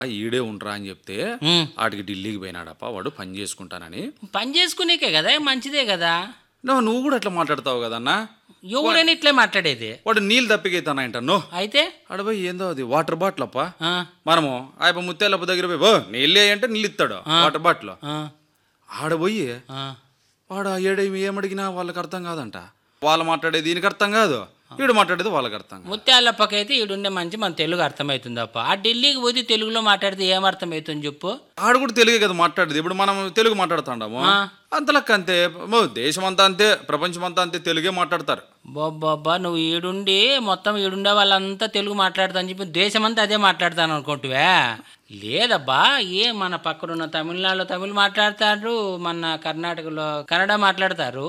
ఈడే ఉండరా అని చెప్తే ఉమ్. ఆడికి ఢిల్లీకి పోయినాడప్ప వాడు పని చేసుకుంటానని పని చేసుకునేకే కదా మంచిదే కదా నువ్వు నువ్వు కూడా అట్లా మాట్లాడతావు కదన్నా ఎవడైనా ఇట్లే మాట్లాడేది వాడు నీళ్ళు తప్పికైతానంట నో అయితే ఆడపోయి ఏందో అది వాటర్ బాటిల్ అప్ప ఆ, మనము ఆయప్ప ముత్యాలప్ప దగ్గర పోయి "ఓ, నీళ్ళే అంటే నీళ్ళు ఇస్తాడు వాటర్ బాటిల్ ఆ, ఆడపోయి ఆ. వాడు ఏడేమి ఏమడిగినా వాళ్ళకి అర్థం కాదంట వాళ్ళు మాట్లాడేది దీనికి అర్థం కాదు వీడు మాట్లాడేది వాళ్ళకి అర్థం కాదు ముత్యాలప్పకైతే ఈడుండే మంచి మన తెలుగు అర్థమవుతుంది అప్ప ఆ ఢిల్లీకి పోతే తెలుగులో మాట్లాడితే ఏం అర్థమవుతుంది చెప్పు ఆడు కూడా తెలుగే కదా మాట్లాడేది ఇప్పుడు మనం తెలుగు మాట్లాడుతాండాము ఆ. అంతలక్క అంతే మో, దేశం అంతా అంతే ప్రపంచం అంతా అంతే తెలుగే మాట్లాడతారు బాబ్బా నువ్వు ఈడుండి మొత్తం ఈడుండే వాళ్ళంతా తెలుగు మాట్లాడతా అని చెప్పి దేశమంతా అదే మాట్లాడతాను అనుకుంటువే లేదబ్బా ఏ మన పక్కనున్న తమిళనాడులో తమిళ్ మాట్లాడతారు మన కర్ణాటకలో కన్నడ మాట్లాడతారు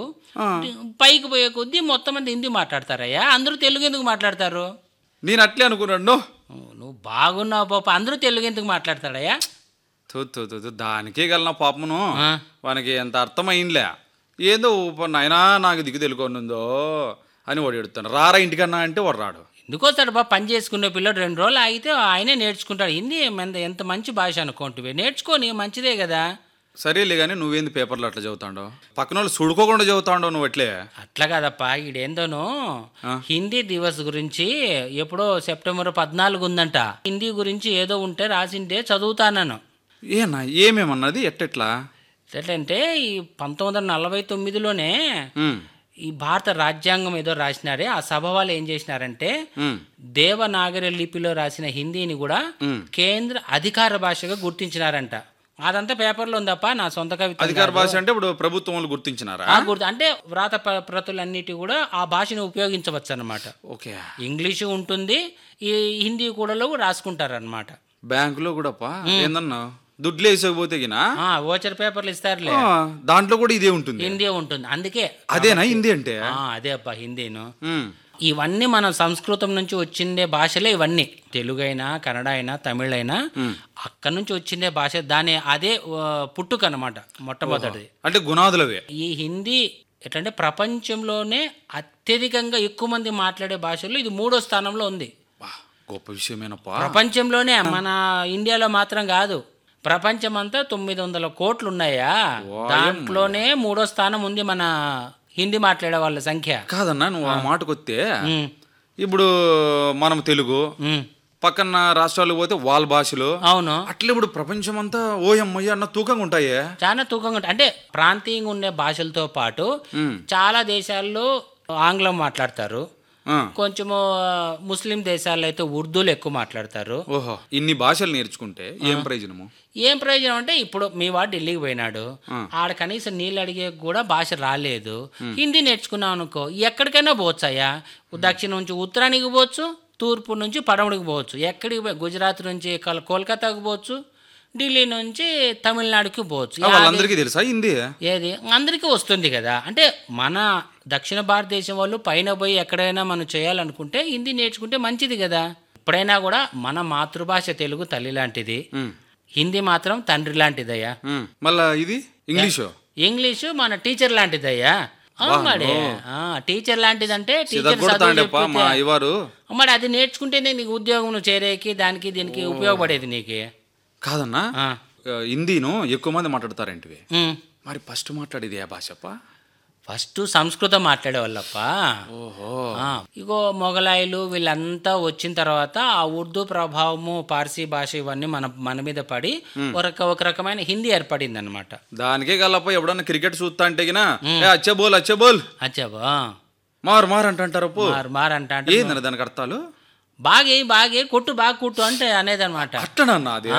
పైకి పోయే కొద్దీ మొత్తం మంది హిందీ మాట్లాడతారయ్యా అందరూ తెలుగు ఎందుకు మాట్లాడతారు నేను అట్లే అనుకున్నాడు నో నువ్వు బాగున్నావు పాప అందరూ తెలుగు ఎందుకు మాట్లాడతాడయ్యా తు తు తు తు, దానికే గల నా పాపమును ఆ. వానికి ఎంత అర్థమైందిలే ఏందో నాయనా నాకు దిక్కు తెలుకొనుందో అని వాడు ఎడుతాను రారా ఇంటికన్నా అంటే వాడు రాడు ఎందుకు వస్తాడు బా పని చేసుకునే పిల్లడు రెండు రోజులు ఆగితే ఆయనే నేర్చుకుంటాడు హిందీ ఎంత ఎంత మంచి భాష అనుకుంటువే నేర్చుకొని మంచిదే కదా సరేలే కానీ నువ్వేంది పేపర్లో అట్లా చదువుతాండో పక్కన వాళ్ళు సుడుకోకుండా చదువుతాండో నువ్వు అట్లే అట్లా కాదప్పా ఈడేందోను హిందీ దివస్ గురించి ఎప్పుడో సెప్టెంబర్ పద్నాలుగు ఉందంట హిందీ గురించి ఏదో ఉంటే రాసింటే చదువుతానను ఏనా ఏమేమన్నది ఎట్టెట్లా ఎట్లంటే ఈ పంతొమ్మిది వందల నలభై తొమ్మిదిలోనే ఉమ్, ఈ భారత రాజ్యాంగం ఏదో రాసినారే ఆ సభ వాళ్ళు ఏం చేసినారంటే ఉమ్, దేవనాగరి లిపిలో రాసిన హిందీని కూడా ఉమ్. కేంద్ర అధికార భాషగా గుర్తించినారంట అదంతా పేపర్లో ఉందప్ప నా సొంత కవిత అధికార భాష అంటే ఇప్పుడు ప్రభుత్వం వాళ్ళు గుర్తించినారా ఆ గుర్తు అంటే వ్రాత ప్ర- ప్రతులన్నిటి కూడా ఆ భాషను ఉపయోగించవచ్చు అనమాట ఓకే ఇంగ్లీషు ఉంటుంది ఈ హిందీ కూడా రాసుకుంటారు అనమాట బ్యాంకులో కూడా పా ఏందన్నా దుడ్లు వేసకపోతే గినా ఓచర్ పేపర్లు ఇస్తారులే ఆ, దాంట్లో కూడా ఇదే ఉంటుంది హిందీ ఉంటుంది అందుకే అదేనా హిందీ అంటే ఆ, అదే అబ్బా హిందీను ఉమ్, ఇవన్నీ మన సంస్కృతం నుంచి వచ్చిండే భాషలే ఇవన్నీ తెలుగు అయినా కన్నడ అయినా తమిళ అయినా అక్కడి నుంచి వచ్చిండే భాష దాని అదే ఆ, పుట్టుక అనమాట మొట్టమొదటిది అంటే గుణాదులవే ఈ హిందీ ఎట్లంటే ప్రపంచంలోనే అత్యధికంగా ఎక్కువ మంది మాట్లాడే భాషల్లో ఇది మూడో స్థానంలో ఉంది వా, గొప్ప విషయమేనప్పా ప్రపంచంలోనే మన ఇండియాలో మాత్రం కాదు ప్రపంచం అంతా తొమ్మిది వందల కోట్లు ఉన్నాయా దాంట్లోనే మూడో స్థానం ఉంది మన హిందీ మాట్లాడే వాళ్ళ సంఖ్య కాదన్నా నువ్వు ఆ మాటకొస్తే ఉమ్, ఇప్పుడు మనం తెలుగు ఉమ్, పక్కన రాష్ట్రాలకు పోతే వాళ్ళ భాషలు అవును అట్లా ఇప్పుడు ప్రపంచం అంతా ఓయమ్మయ్య అన్న తూకంగా ఉంటాయే చాలా తూకంగా ఉంటుంది అంటే ప్రాంతీయంగా ఉండే భాషలతో పాటు ఉమ్, చాలా దేశాల్లో ఆంగ్లం మాట్లాడతారు ఆ, కొంచెము ఆ, ముస్లిం దేశాల్లో అయితే ఉర్దూలు ఎక్కువ మాట్లాడతారు ఓహో ఇన్ని భాషలు నేర్చుకుంటే ఏం ప్రయోజనము ఏం ప్రయోజనం అంటే ఇప్పుడు మీ వాడు ఢిల్లీకి పోయినాడు ఆడ కనీసం నీళ్ళు అడిగే కూడా భాష రాలేదు హిందీ నేర్చుకున్నావు అనుకో ఎక్కడికైనా పోవచ్చయ్యా దక్షిణం నుంచి ఉత్తరానికి పోవచ్చు తూర్పు నుంచి పడమడికి పోవచ్చు ఎక్కడికి పోయి గుజరాత్ నుంచి కల్- కోల్కతాకు పోవచ్చు ఢిల్లీ నుంచి తమిళనాడుకి పోవచ్చు ఆ, వాళ్ళందరికీ తెలుసా హిందీ ఏది అందరికీ వస్తుంది కదా అంటే మన దక్షిణ భారతదేశం వాళ్ళు పైన పోయి ఎక్కడైనా మనం చేయాలనుకుంటే హిందీ నేర్చుకుంటే మంచిది కదా ఎప్పుడైనా కూడా మన మాతృభాష తెలుగు తల్లి లాంటిది ఉమ్, హిందీ మాత్రం తండ్రి లాంటిదయ్యా ఉమ్. మళ్ళా ఇది ఇంగ్లీషు ఇంగ్లీషు మన టీచర్ లాంటిదయ్యా అవును మరి ఆ, టీచర్ లాంటిదంటే టీచర్ చదువు కొడతాండప్ప మా చెప్పితే- ఇవారు మరి అది నేర్చుకుంటేనే నీకు ఉద్యోగం నువ్వు చేరేకి దానికి దీనికి ఉపయోగపడేది నీకు కాదన్నా ఆ. ఆ, హిందీను ఎక్కువ మంది మాట్లాడతారేంటివి ఉమ్. మరి ఫస్ట్ మాట్లాడేది ఏ భాషప్ప ఫస్ట్ సంస్కృతం మాట్లాడేవాళ్ళప్ప ఓహో ఆ, ఇగో మొఘలాయిలు వీళ్ళంతా వచ్చిన తర్వాత ఆ ఉర్దూ ప్రభావము పార్సీ భాష ఇవన్నీ మన మన మీద పడి ఒక ఒక రకమైన హిందీ ఏర్పడింది అనమాట దానికే గల్లప్ప ఎప్పుడన్నా క్రికెట్ చూస్తా అంటే గినా ఏ అచ్చే బోల్ అచ్చే బోల్ అచ్చాబా మారు మారు అంటారు అప్పు మారు మారు అంట అంటే ఏందన్న దానికి అర్థాలు బాగే బాగే కొట్టు బాగా కొట్టు అంటే అనేది అనమాట అట్టనన్నా అది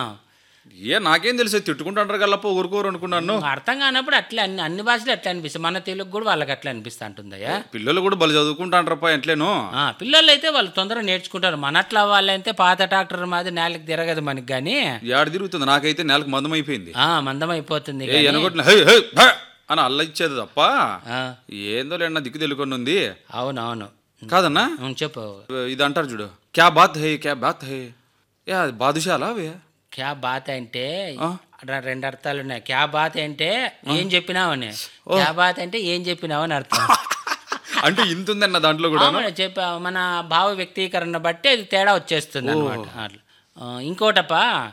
ఏ నాకేం తెలుసు తిట్టుకుంటాంటారు గల్లప్ప ఊరుకోరు అనుకున్నాను అర్థం కానప్పుడు అట్లా అన్ని అన్ని భాషలు అట్లా అనిపిస్తాయి మన తెలుగు కూడా వాళ్ళకి అట్లా అనిపిస్తూ ఉంటుందయ్యా పిల్లలు కూడా బలి చదువుకుంటాంటారప్ప ఎట్లేను ఆ, పిల్లలు అయితే వాళ్ళు తొందరగా నేర్చుకుంటారు మనట్లా వాళ్ళైతే పాత డాక్టర్ మాది నేలకి తిరగదు మనకి కానీ ఏడ తిరుగుతుంది నాకైతే నెలకు మందం అయిపోయింది ఆ, మందం అయిపోతుంది ఏ ఎనగొట్టిన హై హై భ అని అల్ల ఇచ్చేది తప్ప ఆ, ఏందో లేదన్నా దిక్కు తెలుకొని ఉంది అవునవును కాదన్నా ఉం, చెప్పు ఇది అంటారు చూడు క్యా బాత్ హై క్యా బాత్ హై యా బాదుషాలా అవే క్యా బాత్ అంటే ర- రెండు అర్థాలు ఉన్నాయి క్యా బాత్ అంటే ఏం చెప్పినావని క్యా బాత్ అంటే ఏం చెప్పినావు అని అర్థం అంటే ఇంత ఉందన్న దాంట్లో కూడా ఆ, మన చెప్ప మన భావ వ్యక్తీకరణ బట్టి అది తేడా వచ్చేస్తుంది అనమాట అట్లా ఆ, ఇంకోటప్పా